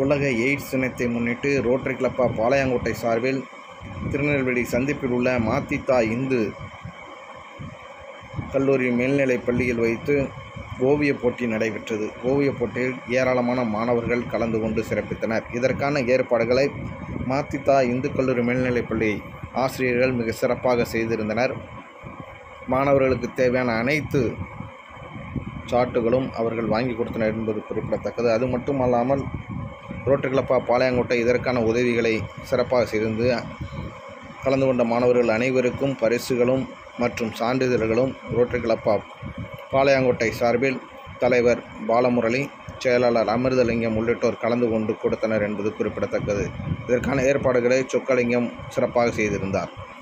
உலக எய்ட்ஸ் தினத்தை முன்னிட்டு ரோட்டரி கிளப்பா பாளையங்கோட்டை சார்பில் திருநெல்வேலி சந்திப்பில் உள்ள மாத்தித்தா இந்து கல்லூரி மேல்நிலைப் பள்ளியில் வைத்து ஓவியப் போட்டி நடைபெற்றது ஓவியப் போட்டியில் ஏராளமான மாணவர்கள் கலந்து கொண்டு சிறப்பித்தனர் இதற்கான ஏற்பாடுகளை மாத்தித்தா இந்து கல்லூரி மேல்நிலைப் பள்ளி ஆசிரியர்கள் மிக சிறப்பாக செய்திருந்தனர் மாணவர்களுக்கு தேவையான அனைத்து சார்ட்டுகளும் அவர்கள் வாங்கி கொடுத்தனர் என்பது குறிப்பிடத்தக்கது அது மட்டுமல்லாமல் ரோட்டரி கிளப்பா பாளையங்கோட்டை இதற்கான உதவிகளை சிறப்பாக செய்திருந்து கலந்து கொண்ட மாணவர்கள் அனைவருக்கும் பரிசுகளும் மற்றும் சான்றிதழ்களும் ரோட்டரி கிளப்பா பாளையங்கோட்டை சார்பில் தலைவர் பாலமுரளி செயலாளர் அமிர்தலிங்கம் உள்ளிட்டோர் கலந்து கொண்டு கொடுத்தனர் என்பது குறிப்பிடத்தக்கது இதற்கான ஏற்பாடுகளை சொக்கலிங்கம் சிறப்பாக செய்திருந்தார்